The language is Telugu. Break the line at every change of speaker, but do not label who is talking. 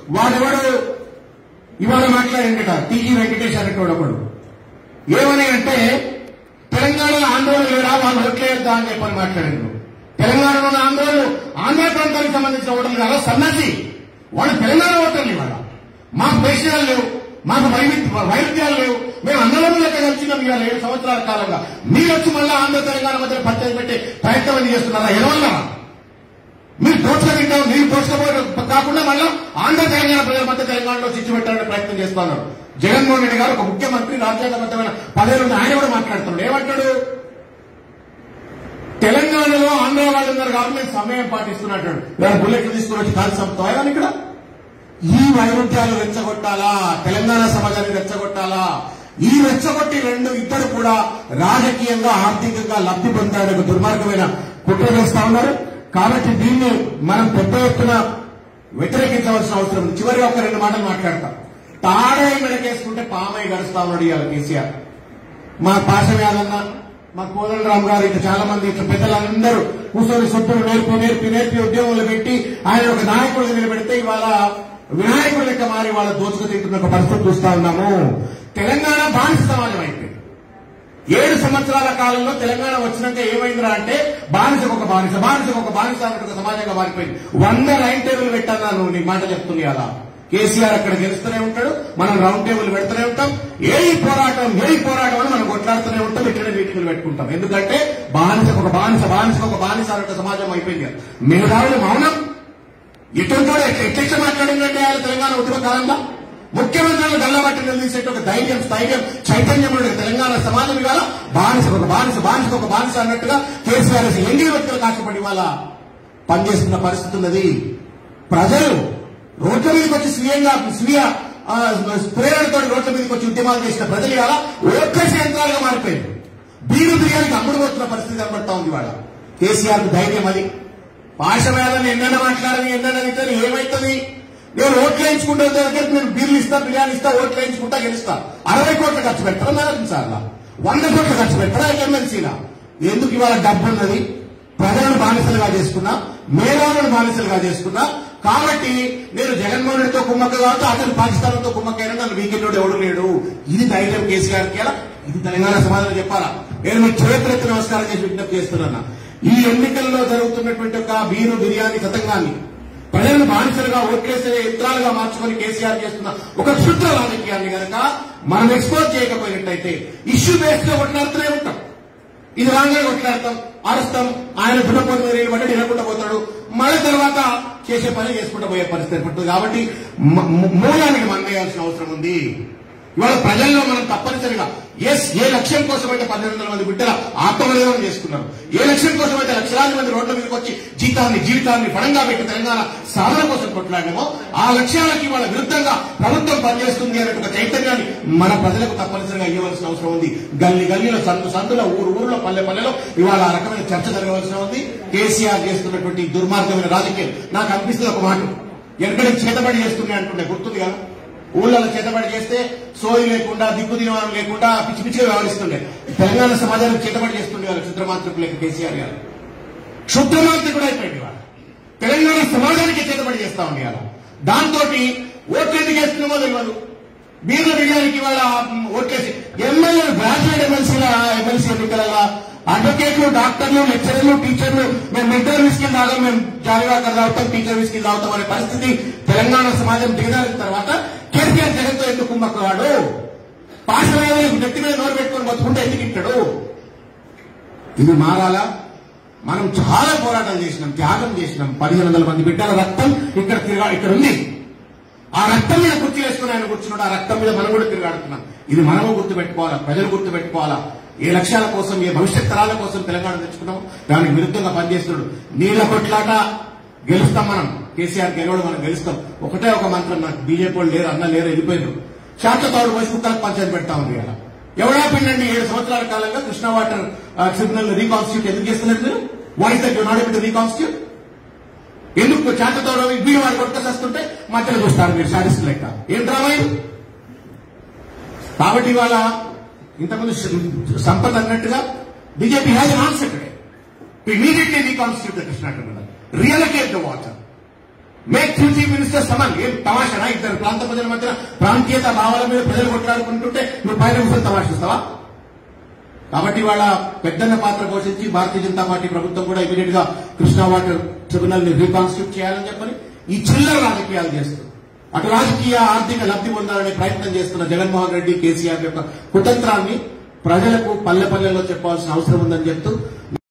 వాడెవడు ఇవాళ మాట్లాడిండట టీజీ వెంకటేష్ అనేటోడు ఒకడు ఏమని అంటే తెలంగాణలో ఆందోళన లేరా వాళ్ళు ఓట్లేద్దా అని చెప్పని మాట్లాడిండు తెలంగాణలో ఉన్న ఆందోళనలు ఆంధ్ర ప్రాంతానికి సంబంధించిన ఓటర్లు కాదా సన్నాసి వాళ్ళు తెలంగాణ ఓటర్లు ఇవాళ మాకు దేశాలు లేవు మాకు వైవిధ్య వైవిధ్యాలు లేవు మేము అందరం లెక్క కలిసినాం ఇవాళ ఏడు సంవత్సరాల కాలంగా మీరు వచ్చి మళ్ళీ ఆంధ్ర తెలంగాణ మధ్య పంచాయతీ పెట్టే ప్రయత్నం ఏం చేస్తున్నారా ఎలవల్ల మీరు దోచుక తింటాం మీరు దోచుకపోవడం కాకుండా మళ్ళీ ఆంధ్ర తెలంగాణ ప్రజల మధ్య తెలంగాణలో చిచ్చు పెట్టాలనే ప్రయత్నం చేస్తున్నారు జగన్మోహన్ రెడ్డి గారు ఒక ముఖ్యమంత్రి రాజ్యాంగబద్ధమైన పదేళ్ళు ఆయన కూడా మాట్లాడుతున్నాడు ఏమంటాడు తెలంగాణలో ఆంధ్ర వాళ్ళు ఉన్నారు కాబట్టి నేను సమయం పాటిస్తున్నట్టు దాని బుల్లెట్లు తీసుకుని వచ్చి కాల్చి చంపుతావా కానీ ఇక్కడ ఈ వైరుధ్యాలు రెచ్చగొట్టాలా తెలంగాణ సమాజాన్ని రెచ్చగొట్టాలా ఈ రెచ్చగొట్టి రెండు ఇద్దరు కూడా రాజకీయంగా ఆర్థికంగా లబ్ధి పొందడానికి ఒక దుర్మార్గమైన కుట్ర చేస్తా ఉన్నారు కాబట్టి దీన్ని మనం పెద్ద ఎత్తున వ్యతిరేకించవలసిన అవసరం ఉంది చివరిగా ఒక రెండు మాటలు మాట్లాడతాం తాడే మెడకేసుకుంటే పామై గడుస్తా ఉన్నాడు ఇవాళ కేసీఆర్ మా పాషం యాదన్న మా కోదండ రామ్ గారు ఇట్లా చాలా మంది ఇట్లా పెద్దలందరూ కూర్చొని సొత్తులు నేర్పి నేర్పి నేర్పి ఉద్యోగంలో పెట్టి ఆయన ఒక నాయకుడిగా నిలబెడితే ఇవాళ వినాయకుడి లెక్క మారి వాళ్ళ దోచుకు తింటున్న ఒక పరిస్థితి చూస్తా ఉన్నాము తెలంగాణ బానిస సమాజం అయిపోయింది ఏడు సంవత్సరాల కాలంలో తెలంగాణ వచ్చినాక ఏమైందిరా అంటే బానిసకు ఒక బానిస బానిసకు ఒక బానిస అన్నట్టు ఒక సమాజంగా మారిపోయింది వంద లైన్ టేబుల్ పెట్టాను నీ మాట చెప్తుంది అలా కేసీఆర్ అక్కడ గెలుస్తూనే ఉంటాడు మనం రౌండ్ టేబుల్ పెడుతూనే ఉంటాం ఏ పోరాటం ఏ పోరాటం అని మనం కొట్లాడుతూనే ఉంటాం ఇక్కడే మీటింగ్లు పెట్టుకుంటాం ఎందుకంటే బానిసకు ఒక బానిస బానిసకు ఒక బానిస అన్నట్టు సమాజం అయిపోయింది మేధావులు మౌనం ఇటువంటి ఎట్లెట్ల మాట్లాడిందంటే ఆయన తెలంగాణ ఉద్యమ కాలంలో ముఖ్యమంత్రులు గల్లబట్టి నిలదీసేట ఒక ధైర్యం స్థైర్యం చైతన్యం ఉన్న తెలంగాణ సమాజం ఇవాళ బానిస ఒక బానిస బానిస ఒక బానిస అన్నట్టుగా కేసీఆర్ ఎంగిలి వ్యక్తులు కాకపోయి ఇవాళ పనిచేస్తున్న పరిస్థితి ఉన్నది ప్రజలు రోడ్ల మీదకి వచ్చి స్వీయంగా స్వీయ ఆ, ప్రేరణతో రోడ్ల మీదకి వచ్చి ఉద్యమాలు చేసిన ప్రజలు ఇవాళ ఓట్లేసే యంత్రాలుగా మారిపోయింది బీరు బిర్యానీకి అమ్ముడు పోతున్న పరిస్థితి కనబడతా ఉంది ఇవాళ కేసీఆర్ ధైర్యం అది పాశవేళని ఎన్నైనా మాట్లాడని ఎన్నైనా ఇతను ఏమైతుంది నేను ఓట్లు వేయించుకుంటే దగ్గర నేను బీర్లు ఇస్తా బిర్యానీ ఇస్తా ఓట్లు వేయించుకుంటా గెలుస్తా అరవై కోట్లు ఖర్చు పెట్టరా మేడం సార్ వంద కోట్లు ఖర్చు పెట్టరా ఎమ్మెల్సీలా ఎందుకు ఇవాళ డబ్బు ఉన్నది ప్రజలను బానిసలుగా చేసుకున్నా మేధావులను బానిసలుగా చేసుకున్నా కాబట్టి నేను జగన్మోహన్ రెడ్డితో కుమ్మక్క కాబట్టి అతను పాకిస్తాన్తో కుమ్మక్కైనా నన్ను వీకెండ్ ఎవడు లేడు ఇది ధైర్యం కేసీఆర్కి ఎలా ఇది తెలంగాణ సమాజంలో చెప్పాలా నేను మీ చరిత్రకి నమస్కారం చేసి విజ్ఞప్తి చేస్తున్నా ఈ ఎన్నికల్లో జరుగుతున్నటువంటి ఒక బీరు బిర్యానీ తతంగాన్ని ప్రజలను బానిసలుగా ఓట్లేసే యంత్రాలుగా మార్చుకొని కేసీఆర్ చేస్తున్న ఒక క్షుద్ర రాజకీయాన్ని కనుక మనం ఎక్స్పోజ్ చేయకపోయినట్టయితే ఇష్యూ బేస్ గా కొట్లాడుతూనే ఉంటాం ఇది రాగానే కొట్లాడతాం అరుస్తాం ఆయన దున్నపోతు మీద నిలబడి నిలకుండా పోతాడు మళ్ళీ తర్వాత చేసే పని చేసుకుంటూ పోయే పరిస్థితి ఏర్పడుతుంది కాబట్టి మ- మ- మూలానికి మనం వేయాల్సిన అవసరం ఉంది ఇవాళ ప్రజల్లో మనం తప్పనిసరిగా ఎస్ ఏ లక్ష్యం కోసం అయితే పన్నెండు వందల మంది బిడ్డల ఆత్మబలిదానం చేసుకున్నారు ఏ లక్ష్యం కోసం అయితే లక్షలాది మంది రోడ్ల మీదకి వచ్చి జీతాన్ని జీవితాన్ని పడంగా పెట్టి తెలంగాణ సాధన కోసం కొట్లాడామో ఆ లక్ష్యాలకి వాళ్ళ విరుద్ధంగా ప్రభుత్వం పనిచేస్తుంది అనే ఒక చైతన్యాన్ని మన ప్రజలకు తప్పనిసరిగా ఇవ్వవలసిన అవసరం ఉంది గల్లి గల్లీలో సందు సందులో ఊరు ఊరులో పల్లె పల్లెలో ఇవాళ ఆ రకమైన చర్చ జరగవలసిన ఉంది కేసీఆర్ చేస్తున్నటువంటి దుర్మార్గమైన రాజకీయం నాకు అనిపిస్తుంది ఒక మాట ఎక్కడికి చేతబడి చేస్తున్నాయి అంటుండే గుర్తుంది కదా ఊళ్ళలో చేతబడి చేస్తే సోయి లేకుండా దిక్కు దినవారం లేకుండా పిచ్చి పిచ్చిగా వ్యవహరిస్తుండే తెలంగాణ సమాజానికి చేతబడి చేస్తుండే వాళ్ళు క్షుద్రమాంత్రికులు లేక కేసీఆర్ గారు క్షుద్రమాంత్రికుడు అయిపోయింది వాళ్ళు తెలంగాణ సమాజానికి చేతబడి చేస్తా ఉంది అలా దాంతో ఓట్లు ఎందుకు వేస్తున్నామో తెలియదు బీర్ల బిర్యానీకి వాళ్ళ ఓట్లేసి ఎమ్మెల్యే గ్రాడ్యుయేట్ ఎమ్మెల్సీల ఎమ్మెల్సీ ఎన్నికల అడ్వకేట్లు డాక్టర్లు లెక్చరర్లు టీచర్లు మేము మిడ్డర్ విస్కిల్ తాగాం మేము జాలీగా తాగుతాం టీచర్ విస్కిల్ తాగుతాం అనే పరిస్థితి తెలంగాణ సమాజం దిగజారిన తర్వాత కేసీఆర్ జగన్తో ఎందుకు కుమ్మక్కవాడు పాఠశాల నెత్తి మీద నోరు పెట్టుకొని బతుకుంటే ఎందుకు ఇట్టాడు ఇది మారాలా మనం చాలా పోరాటం చేసినాం త్యాగం చేసినాం పదిహేను వందల మంది బిడ్డల రక్తం ఇక్కడ తిరగా ఇక్కడ ఉంది ఆ రక్తం మీద కుర్చీ వేసుకుని ఆయన కూర్చున్నాడు ఆ రక్తం మీద మనం కూడా తిరగాడుతున్నాం ఇది మనము గుర్తు పెట్టుకోవాలా ప్రజలు గుర్తు పెట్టుకోవాలా ఏ లక్ష్యాల కోసం ఏ భవిష్యత్ తరాల కోసం తెలంగాణ తెచ్చుకున్నాం దానికి విరుద్ధంగా పనిచేస్తున్నాడు నీళ్ళ కొట్లాట గెలుస్తాం మనం కేసీఆర్ గెలవడం మనం గెలుస్తాం ఒకటే ఒక మంత్రం నాకు బీజేపీ వాళ్ళు లేరు అన్న లేరు వెళ్ళిపోయారు శాంత తోడు వయసు కుక్కలకు పంచాయతీ పెడతా ఉంది ఇలా ఎవడా పిండండి ఏడు సంవత్సరాల కాలంగా కృష్ణా వాటర్ ట్రిబ్యునల్ రీకాన్స్టిట్యూట్ ఎందుకు చేస్తున్నారు మీరు why is that you not able to reconstitute ఎందుకు చేతతో వీళ్ళు వాడు కొట్టుకొస్తుంటే మధ్యలో చూస్తారు మీరు సాధిస్తు లెక్క ఏం డ్రామా ఇది కాబట్టి ఇవాళ ఇంతకుముందు శ- సంపత్ అన్నట్టుగా BJP has an answer today immediately reconstitute the Krishna tribunal reallocate the water make two chief minister summon ఏం తమాషనా ఇద్దరు ప్రాంత ప్రజల మధ్య ప్రాంతీయత భావాల మీద ప్రజలు కొట్లాడుకుంటుంటే నువ్వు పైన కూర్చొని తమాషిస్తావా కాబట్టి వాళ్ళ పెద్దన్న పాత్ర పోషించి భారతీయ జనతా పార్టీ ప్రభుత్వం కూడా ఇమీడియట్ గా కృష్ణా వాటర్ ట్రిబ్యునల్ ని రీకాన్స్టిట్యూట్ చేయాలని చెప్పని ఈ చిల్లర రాజకీయాలు చేస్తూ అటు రాజకీయ ఆర్థిక లబ్ధి పొందాలనే ప్రయత్నం చేస్తున్న జగన్మోహన్ రెడ్డి కేసీఆర్ యొక్క కుతంత్రాన్ని ప్రజలకు పల్లె పల్లెల్లో చెప్పాల్సిన అవసరం ఉందని చెప్తూ